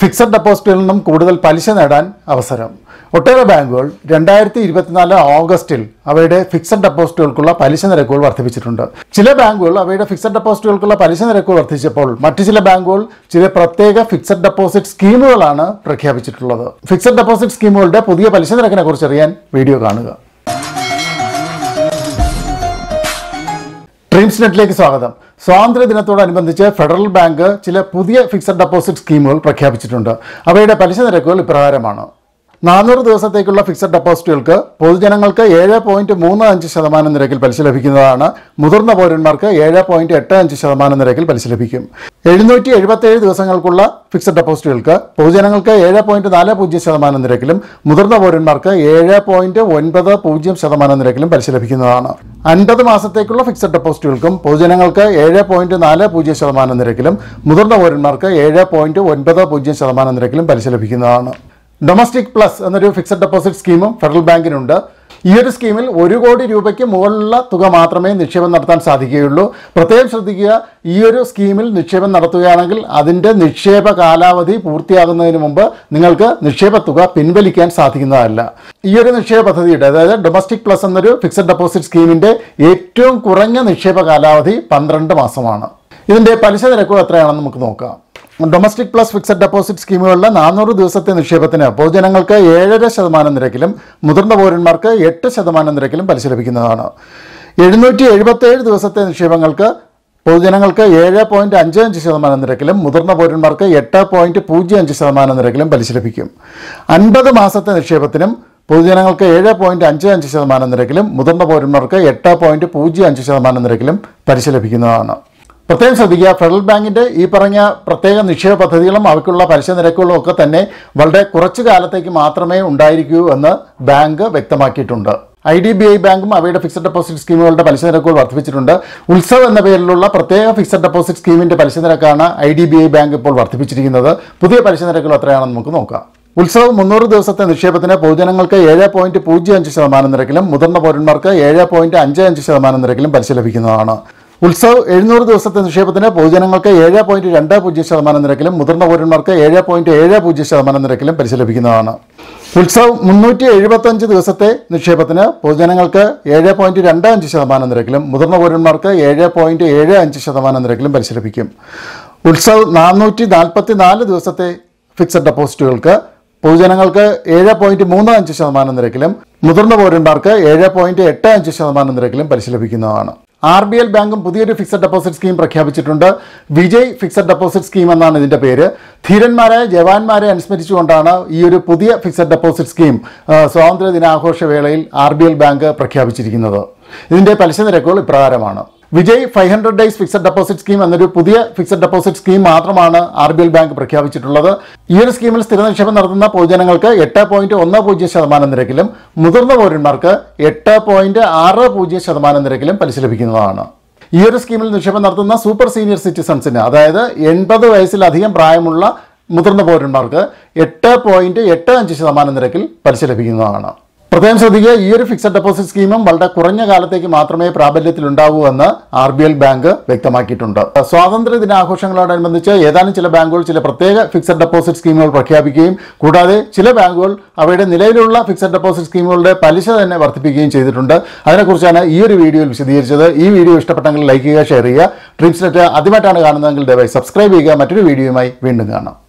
fixed ഡെപ്പോസിറ്റിൽ നിന്നും കൂടുതൽ പലിശ നേടാൻ അവസരം ഒട്ടേറെ ബാങ്കുകൾ രണ്ടായിരത്തി ഇരുപത്തിനാല് ഓഗസ്റ്റിൽ അവയുടെ ഫിക്സഡ് ഡെപ്പോസിറ്റുകൾക്കുള്ള പലിശ നിരക്കുകൾ വർദ്ധിപ്പിച്ചിട്ടുണ്ട് ചില ബാങ്കുകൾ അവയുടെ ഫിക്സഡ് ഡെപ്പോസിറ്റുകൾക്കുള്ള പലിശ നിരക്കുകൾ വർദ്ധിച്ചപ്പോൾ മറ്റു ചില ബാങ്കുകൾ ചില പ്രത്യേക ഫിക്സഡ് ഡെപ്പോസിറ്റ് സ്കീമുകളാണ് പ്രഖ്യാപിച്ചിട്ടുള്ളത് ഫിക്സഡ് ഡെപ്പോസിറ്റ് സ്കീമുകളുടെ പുതിയ പലിശ നിരക്കിനെ കുറിച്ച് അറിയാൻ വീഡിയോ കാണുക ഡ്രീംസ് നെറ്റിലേക്ക് സ്വാഗതം സ്വാതന്ത്ര്യ ദിനത്തോടനുബന്ധിച്ച് ഫെഡറൽ ബാങ്ക് ചില പുതിയ ഫിക്സഡ് ഡെപ്പോസിറ്റ് സ്കീമുകൾ പ്രഖ്യാപിച്ചിട്ടുണ്ട് അവയുടെ പലിശ നിരക്കുകൾ ഇപ്രകാരമാണ് നാനൂറ് ദിവസത്തേക്കുള്ള ഫിക്സഡ് ഡെപ്പോസിറ്റുകൾക്ക് പൊതുജനങ്ങൾക്ക് ഏഴ് പോയിന്റ് മൂന്ന് അഞ്ച് ശതമാനം നിരക്കിൽ പലിശ ലഭിക്കുന്നതാണ് മുതിർന്ന പൗരന്മാർക്ക് ഏഴ് പോയിന്റ് എട്ട് അഞ്ച് ശതമാനം നിരക്കിൽ പലിശ ലഭിക്കും എഴുന്നൂറ്റി എഴുപത്തേഴ് ദിവസങ്ങൾക്കുള്ള ഫിക്സഡ് ഡെപ്പോസിറ്റുകൾക്ക് പൊതുജനങ്ങൾക്ക് ഏഴ് പോയിന്റ് നാല് പൂജ്യം ശതമാനം നിരക്കിലും മുതിർന്ന പൗരന്മാർക്ക് ഏഴ് പോയിന്റ് ഒൻപത് പൂജ്യം ശതമാനം നിരക്കിലും പലിശ ലഭിക്കുന്നതാണ് അൻപത് മാസത്തേക്കുള്ള ഫിക്സഡ് ഡെപ്പോസിറ്റുകൾക്കും പൊതുജനങ്ങൾക്ക് ഏഴ് പോയിന്റ് നാല് പൂജ്യം ശതമാനം നിരക്കിലും മുതിർന്ന പൗരന്മാർക്ക് ഏഴ് പോയിന്റ് ഒൻപത് പൂജ്യം ശതമാനം നിരക്കിലും പലിശ ലഭിക്കുന്നതാണ് ഡൊമസ്റ്റിക് പ്ലസ് എന്നൊരു ഫിക്സഡ് ഡെപ്പോസിറ്റ് സ്കീമും ഫെഡറൽ ബാങ്കിനുണ്ട് ഈ ഒരു സ്കീമിൽ ഒരു കോടി രൂപയ്ക്ക് മുകളിലുള്ള തുക മാത്രമേ നിക്ഷേപം നടത്താൻ സാധിക്കുകയുള്ളൂ പ്രത്യേകം ശ്രദ്ധിക്കുക ഈ ഒരു സ്കീമിൽ നിക്ഷേപം നടത്തുകയാണെങ്കിൽ അതിൻ്റെ നിക്ഷേപ കാലാവധി പൂർത്തിയാകുന്നതിന് മുമ്പ് നിങ്ങൾക്ക് നിക്ഷേപ തുക പിൻവലിക്കാൻ സാധിക്കുന്നതല്ല ഈ ഒരു നിക്ഷേപ പദ്ധതിയുടെ അതായത് ഡൊമസ്റ്റിക് പ്ലസ് എന്നൊരു ഫിക്സഡ് ഡെപ്പോസിറ്റ് സ്കീമിൻ്റെ ഏറ്റവും കുറഞ്ഞ നിക്ഷേപ കാലാവധി പന്ത്രണ്ട് മാസമാണ് ഇതിൻ്റെ പലിശ നിരക്കുകൾ എത്രയാണെന്ന് നമുക്ക് നോക്കാം ഡൊമസ്റ്റിക് പ്ലസ് ഫിക്സഡ് ഡെപ്പോസിറ്റ് സ്കീമുകളിലെ നാനൂറ് ദിവസത്തെ നിക്ഷേപത്തിന് പൊതുജനങ്ങൾക്ക് ഏഴര ശതമാനം നിരക്കിലും മുതിർന്ന പൗരന്മാർക്ക് എട്ട് ശതമാനം നിരക്കിലും പലിശ ലഭിക്കുന്നതാണ് എഴുന്നൂറ്റി എഴുപത്തേഴ് ദിവസത്തെ നിക്ഷേപങ്ങൾക്ക് പൊതുജനങ്ങൾക്ക് ഏഴ് പോയിന്റ് അഞ്ച് അഞ്ച് ശതമാനം നിരക്കിലും മുതിർന്ന പൗരന്മാർക്ക് എട്ട് പോയിന്റ് പൂജ്യം അഞ്ച് ശതമാനം നിരക്കിലും പലിശ ലഭിക്കും അൻപത് മാസത്തെ നിക്ഷേപത്തിനും പൊതുജനങ്ങൾക്ക് ഏഴ് പോയിന്റ് അഞ്ച് അഞ്ച് ശതമാനം നിരക്കിലും മുതിർന്ന പൗരന്മാർക്ക് എട്ട് പോയിന്റ് പൂജ്യം അഞ്ച് ശതമാനം നിരക്കിലും പലിശ ലഭിക്കുന്നതാണ് പ്രത്യേകം ശ്രദ്ധിക്കുക ഫെഡറൽ ബാങ്കിന്റെ ഈ പറഞ്ഞ പ്രത്യേക നിക്ഷേപ പദ്ധതികളും അവയ്ക്കുള്ള പലിശ നിരക്കുകളും ഒക്കെ തന്നെ വളരെ കുറച്ചു കാലത്തേക്ക് മാത്രമേ ഉണ്ടായിരിക്കൂ എന്ന് ബാങ്ക് വ്യക്തമാക്കിയിട്ടുണ്ട് ഐ ഡി ബി ഐ ബാങ്കും അവയുടെ ഫിക്സഡ് ഡെപ്പോസിറ്റ് സ്കീമുകളുടെ പലിശ നിരക്കുകൾ വർദ്ധിപ്പിച്ചിട്ടുണ്ട് ഉത്സവ് എന്ന പേരിലുള്ള പ്രത്യേക ഫിക്സഡ് ഡെപ്പോസിറ്റ് സ്കീമിന്റെ പലിശ നിരക്കാണ് I D B I bank ഇപ്പോൾ വർദ്ധിപ്പിച്ചിരിക്കുന്നത് പുതിയ പലിശ നിരക്കുകൾ എത്രയാണെന്ന് നമുക്ക് നോക്കാം ഉത്സവ് മുന്നൂറ് ദിവസത്തെ നിക്ഷേപത്തിന് പൊതുജനങ്ങൾക്ക് ഏഴ് പോയിന്റ് പൂജ്യം അഞ്ച് ശതമാനം നിരക്കിലും മുതിർന്ന പൗരന്മാർക്ക് ഏഴ് പോയിന്റ് അഞ്ച് അഞ്ച് ശതമാനം നിരക്കിലും പലിശ ലഭിക്കുന്നതാണ് ഉത്സവ് എഴുന്നൂറ് ദിവസത്തെ നിക്ഷേപത്തിന് പൊതുജനങ്ങൾക്ക് ഏഴ് പോയിന്റ് രണ്ട് പൂജ്യം ശതമാനം നിരക്കിലും മുതിർന്ന പൗരന്മാർക്ക് ഏഴ് പോയിന്റ് ഏഴ് പൂജ്യം ശതമാനം നിരക്കിലും പലിശ ലഭിക്കുന്നതാണ് ഉത്സവ് മുന്നൂറ്റി എഴുപത്തഞ്ച് ദിവസത്തെ നിക്ഷേപത്തിന് പൊതുജനങ്ങൾക്ക് ഏഴ് പോയിന്റ് രണ്ട് അഞ്ച് ശതമാനം നിരക്കിലും മുതിർന്ന പൗരന്മാർക്ക് ഏഴ് പോയിന്റ് ഏഴ് അഞ്ച് ശതമാനം നിരക്കിലും പലിശ ലഭിക്കും ഉത്സവ് നാനൂറ്റി നാൽപ്പത്തി നാല് ദിവസത്തെ ഫിക്സഡ് ഡെപ്പോസിറ്റുകൾക്ക് പൊതുജനങ്ങൾക്ക് ഏഴ് പോയിന്റ് മൂന്ന് അഞ്ച് ശതമാനം നിരക്കിലും മുതിർന്ന പൗരന്മാർക്ക് ഏഴ് പോയിന്റ് എട്ട് അഞ്ച് ശതമാനം നിരക്കിലും പലിശ ലഭിക്കുന്നതാണ് ആർ ബി എൽ ബാങ്കും പുതിയൊരു ഫിക്സഡ് ഡെപ്പോസിറ്റ് സ്കീം പ്രഖ്യാപിച്ചിട്ടുണ്ട് വിജയ് ഫിക്സഡ് ഡെപ്പോസിറ്റ് സ്കീം എന്നാണ് ഇതിന്റെ പേര് ധീരന്മാരായ ജവാന്മാരെ അനുസ്മരിച്ചുകൊണ്ടാണ് ഈ ഒരു പുതിയ ഫിക്സഡ് ഡെപ്പോസിറ്റ് സ്കീം ആ, സ്വാതന്ത്ര്യ ദിനാഘോഷ വേളയിൽ ആർ ബി എൽ ബാങ്ക് പ്രഖ്യാപിച്ചിരിക്കുന്നത് ഇതിന്റെ പലിശ നിരക്കുകൾ ഇപ്രകാരമാണ് Vijay five hundred days fixed deposit scheme എന്നൊരു പുതിയ ഫിക്സഡ് ഡെപ്പോസിറ്റ് സ്കീം മാത്രമാണ് ആർ ബി എൽ ബാങ്ക് പ്രഖ്യാപിച്ചിട്ടുള്ളത് ഈ ഒരു സ്കീമിൽ സ്ഥിര നിക്ഷേപം നടത്തുന്ന പൊതുജനങ്ങൾക്ക് എട്ട് പോയിന്റ് ഒന്ന് പൂജ്യം ശതമാനം നിരക്കിലും മുതിർന്ന പൗരന്മാർക്ക് എട്ട് പോയിന്റ് ആറ് പൂജ്യം ശതമാനം നിരക്കിലും പലിശ ലഭിക്കുന്നതാണ് ഈ ഒരു സ്കീമിൽ നിക്ഷേപം നടത്തുന്ന സൂപ്പർ സീനിയർ സിറ്റിസൺസിന് അതായത് എൺപത് വയസ്സിലധികം പ്രായമുള്ള മുതിർന്ന പൗരന്മാർക്ക് എട്ട് പോയിന്റ് എട്ട് അഞ്ച് ശതമാനം നിരക്കിൽ പലിശ ലഭിക്കുന്നതാണ് പ്രത്യേകം ശ്രദ്ധിക്കുക ഈ ഒരു ഫിക്സഡ് ഡെപ്പോസിറ്റ് സ്കീമും വളരെ കുറഞ്ഞ കാലത്തേക്ക് മാത്രമേ പ്രാബല്യത്തിൽ ഉണ്ടാവൂ എന്ന് ആർ ബി എൽ ബാങ്ക് വ്യക്തമാക്കിയിട്ടുണ്ട് സ്വാതന്ത്ര്യ ദിനാഘോഷങ്ങളോടനുബന്ധിച്ച് ഏതാനും ചില ബാങ്കുകൾ ചില പ്രത്യേക ഫിക്സഡ് ഡെപ്പോസിറ്റ് സ്കീമുകൾ പ്രഖ്യാപിക്കുകയും കൂടാതെ ചില ബാങ്കുകൾ അവയുടെ നിലവിലുള്ള ഫിക്സഡ് ഡെപ്പോസിറ്റ് സ്കീമുകളുടെ പലിശ തന്നെ വർദ്ധിപ്പിക്കുകയും ചെയ്തിട്ടുണ്ട് അതിനെക്കുറിച്ചാണ് ഈ ഒരു വീഡിയോയിൽ വിശദീകരിച്ചത് ഈ വീഡിയോ ഇഷ്ടപ്പെട്ടെങ്കിൽ ലൈക്ക് ചെയ്യുക ഷെയർ ചെയ്യുക ഡ്രീംസ് നെറ്റ് ആദ്യമായിട്ടാണ് കാണുന്നതെങ്കിൽ ദയവായി സബ്സ്ക്രൈബ് ചെയ്യുക മറ്റൊരു വീഡിയോയുമായി വീണ്ടും കാണാം